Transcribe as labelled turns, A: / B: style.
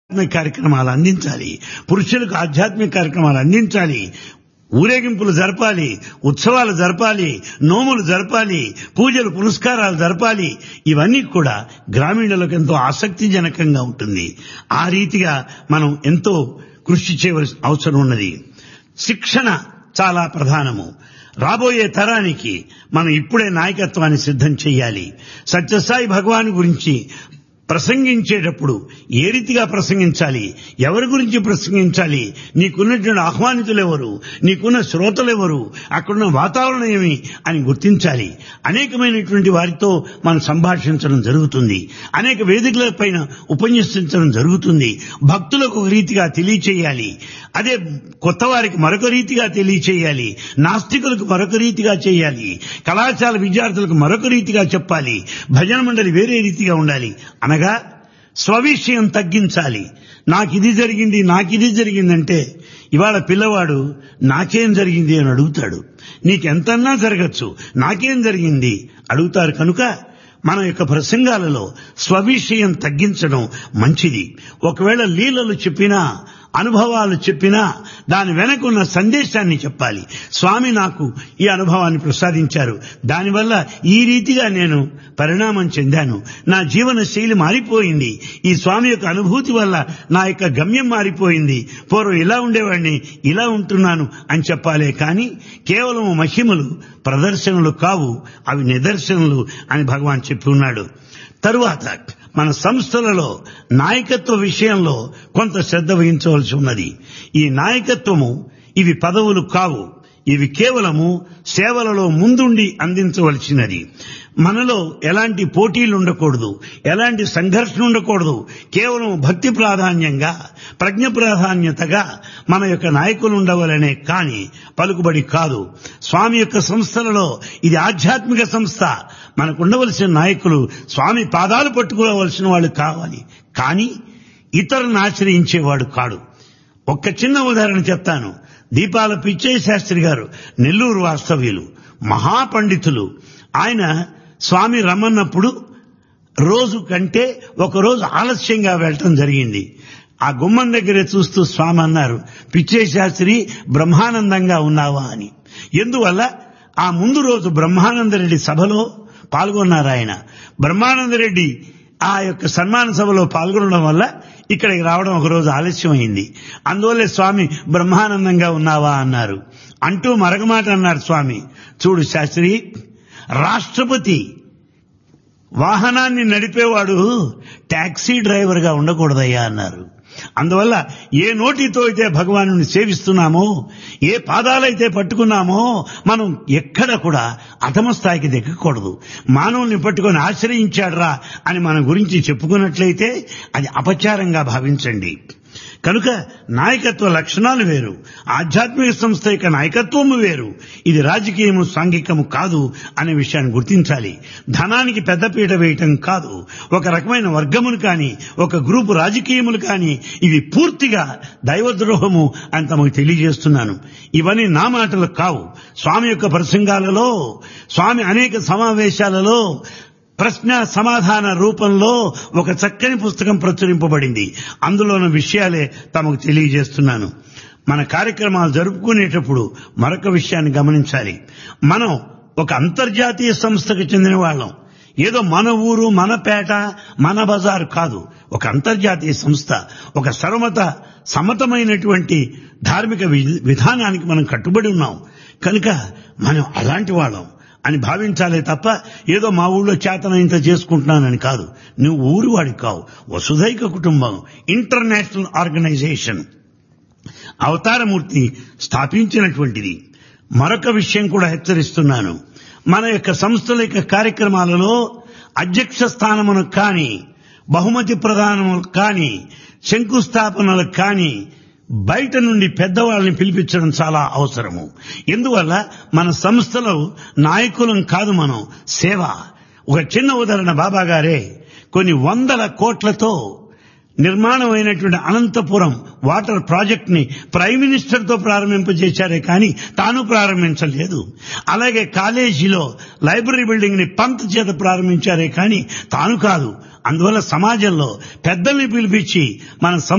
A: ఆధ్యాత్మిక కార్యక్రమాలు అందించాలి పురుషులకు ఆధ్యాత్మిక కార్యక్రమాలు అందించాలి ఊరేగింపులు జరపాలి ఉత్సవాలు జరపాలి నోములు జరపాలి పూజలు పురస్కారాలు జరపాలి ఇవన్నీ కూడా గ్రామీణులకు ఎంతో ఆసక్తిజనకంగా ఉంటుంది ఆ రీతిగా మనం ఎంతో కృషి చేయవలసిన అవసరం ఉన్నది శిక్షణ చాలా ప్రధానము రాబోయే తరానికి మనం ఇప్పుడే నాయకత్వాన్ని సిద్ధం చేయాలి సత్యసాయి భగవాన్ గురించి ప్రసంగించేటప్పుడు ఏ రీతిగా ప్రసంగించాలి ఎవరి గురించి ప్రసంగించాలి నీకున్నటువంటి ఆహ్వానితులు ఎవరు నీకున్న శ్రోతలు ఎవరు అక్కడున్న వాతావరణం ఏమి అని గుర్తించాలి అనేకమైనటువంటి వారితో మనం సంభాషించడం జరుగుతుంది అనేక వేదికల పైన ఉపన్యసించడం జరుగుతుంది భక్తులకు ఒక రీతిగా తెలియచేయాలి అదే కొత్త వారికి మరొక రీతిగా తెలియచేయాలి నాస్తికులకు మరొక రీతిగా చేయాలి కళాశాల విద్యార్థులకు మరొక రీతిగా చెప్పాలి భజన మండలి వేరే రీతిగా ఉండాలి అనగా స్వవిషయం తగ్గించాలి నాకు ఇది జరిగింది నాకు ఇది జరిగిందంటే ఇవాళ పిల్లవాడు నాకేం జరిగింది అని అడుగుతాడు నీకెంతన్నా జరగచ్చు నాకేం జరిగింది అడుగుతారు కనుక మన యొక్క ప్రసంగాలలో స్వవిషయం తగ్గించడం మంచిది ఒకవేళ లీలలు చెప్పినా అనుభవాలు చెప్పినా దాని వెనకున్న సందేశాన్ని చెప్పాలి స్వామి నాకు ఈ అనుభవాన్ని ప్రసాదించారు దానివల్ల ఈ రీతిగా నేను పరిణామం చెందాను నా జీవన శైలి మారిపోయింది ఈ స్వామి యొక్క అనుభూతి వల్ల నా యొక్క గమ్యం మారిపోయింది పూర్వం ఇలా ఉండేవాడిని ఇలా ఉంటున్నాను అని చెప్పాలే కానీ కేవలం మహిమలు ప్రదర్శనలు కావు అవి నిదర్శనలు అని భగవాన్ చెప్పి ఉన్నాడు తరువాత మన సంస్థలలో నాయకత్వ విషయంలో కొంత శ్రద్ధ వహించవలసి ఉన్నది ఈ నాయకత్వము ఇవి పదవులు కావు ఇవి కేవలము సేవలలో ముందుండి అందించవలసినది మనలో ఎలాంటి పోటీలు ఉండకూడదు ఎలాంటి సంఘర్షణ ఉండకూడదు కేవలం భక్తి ప్రాధాన్యంగా ప్రజ్ఞ ప్రాధాన్యతగా మన యొక్క నాయకులు ఉండవలనే కాని పలుకుబడి కాదు స్వామి యొక్క సంస్థలలో ఇది ఆధ్యాత్మిక సంస్థ మనకు ఉండవలసిన నాయకులు స్వామి పాదాలు పట్టుకోవలసిన వాళ్ళు కావాలి కానీ ఇతరులను ఆశ్రయించేవాడు కాడు ఒక్క చిన్న ఉదాహరణ చెప్తాను దీపాల పిచ్చయ్య శాస్త్రి గారు నెల్లూరు వాస్తవ్యులు మహాపండితులు ఆయన స్వామి రమ్మన్నప్పుడు రోజు కంటే ఒకరోజు ఆలస్యంగా వెళ్ళటం జరిగింది ఆ గుమ్మం దగ్గరే చూస్తూ స్వామి అన్నారు పిచ్చయ్య శాస్త్రి బ్రహ్మానందంగా ఉన్నావా అని ఎందువల్ల ఆ ముందు రోజు బ్రహ్మానందరెడ్డి సభలో పాల్గొన్నారు ఆయన బ్రహ్మానందరెడ్డి ఆ యొక్క సన్మాన సభలో పాల్గొనడం వల్ల ఇక్కడికి రావడం ఒకరోజు ఆలస్యమైంది అందువల్లే స్వామి బ్రహ్మానందంగా ఉన్నావా అన్నారు అంటూ మరొక అన్నారు స్వామి చూడు శాస్త్రి రాష్ట్రపతి వాహనాన్ని నడిపేవాడు టాక్సీ డ్రైవర్గా ఉండకూడదయ్యా అన్నారు అందువల్ల ఏ నోటితో అయితే భగవాను సేవిస్తున్నామో ఏ పాదాలైతే పట్టుకున్నామో మనం ఎక్కడ కూడా అధమ స్థాయికి దిగకూడదు మానవుల్ని పట్టుకొని ఆశ్రయించాడ్రా అని మన గురించి చెప్పుకున్నట్లయితే అది అపచారంగా భావించండి కనుక నాయకత్వ లక్షణాలు వేరు ఆధ్యాత్మిక సంస్థ యొక్క నాయకత్వము వేరు ఇది రాజకీయము సాంఘికము కాదు అనే విషయాన్ని గుర్తించాలి ధనానికి పెద్దపీట వేయటం కాదు ఒక రకమైన వర్గములు కానీ ఒక గ్రూపు రాజకీయములు కానీ ఇవి పూర్తిగా దైవద్రోహము అని తమకు తెలియజేస్తున్నాను ఇవన్నీ నా మాటలు కావు స్వామి యొక్క ప్రసంగాలలో స్వామి అనేక సమావేశాలలో ప్రశ్న సమాధాన రూపంలో ఒక చక్కని పుస్తకం ప్రచురింపబడింది అందులోని విషయాలే తమకు తెలియజేస్తున్నాను మన కార్యక్రమాలు జరుపుకునేటప్పుడు మరొక విషయాన్ని గమనించాలి మనం ఒక అంతర్జాతీయ సంస్థకు చెందిన వాళ్ళం ఏదో మన ఊరు మన పేట మన బజారు కాదు ఒక అంతర్జాతీయ సంస్థ ఒక సర్వమత సమతమైనటువంటి ధార్మిక విధానానికి మనం కట్టుబడి ఉన్నాం కనుక మనం అలాంటి వాళ్ళం అని భావించాలే తప్ప ఏదో మా ఊళ్ళో చేతనంత చేసుకుంటున్నానని కాదు నువ్వు ఊరి వాడి కావు వసుధైక కుటుంబం ఇంటర్నేషనల్ ఆర్గనైజేషన్ అవతారమూర్తి స్థాపించినటువంటిది మరొక విషయం కూడా హెచ్చరిస్తున్నాను మన యొక్క సంస్థల యొక్క కార్యక్రమాలలో అధ్యక్ష స్థానమును కానీ బహుమతి ప్రదానములు కానీ శంకుస్థాపనలకు కానీ బయట నుండి పెద్దవాళ్ళని పిలిపించడం చాలా అవసరము ఎందువల్ల మన సంస్థలో నాయకులం కాదు మనం సేవ ఒక చిన్న ఉదాహరణ బాబా గారే కొన్ని వందల కోట్లతో నిర్మాణమైనటువంటి అనంతపురం వాటర్ ప్రాజెక్ట్ ని ప్రైమ్ మినిస్టర్ తో ప్రారంభింపజేశారే కానీ తాను ప్రారంభించలేదు అలాగే కాలేజీలో లైబ్రరీ బిల్డింగ్ ని పంత్ చేత ప్రారంభించారే కానీ తాను కాదు అందువల్ల సమాజంలో పెద్దల్ని పిలిపించి మన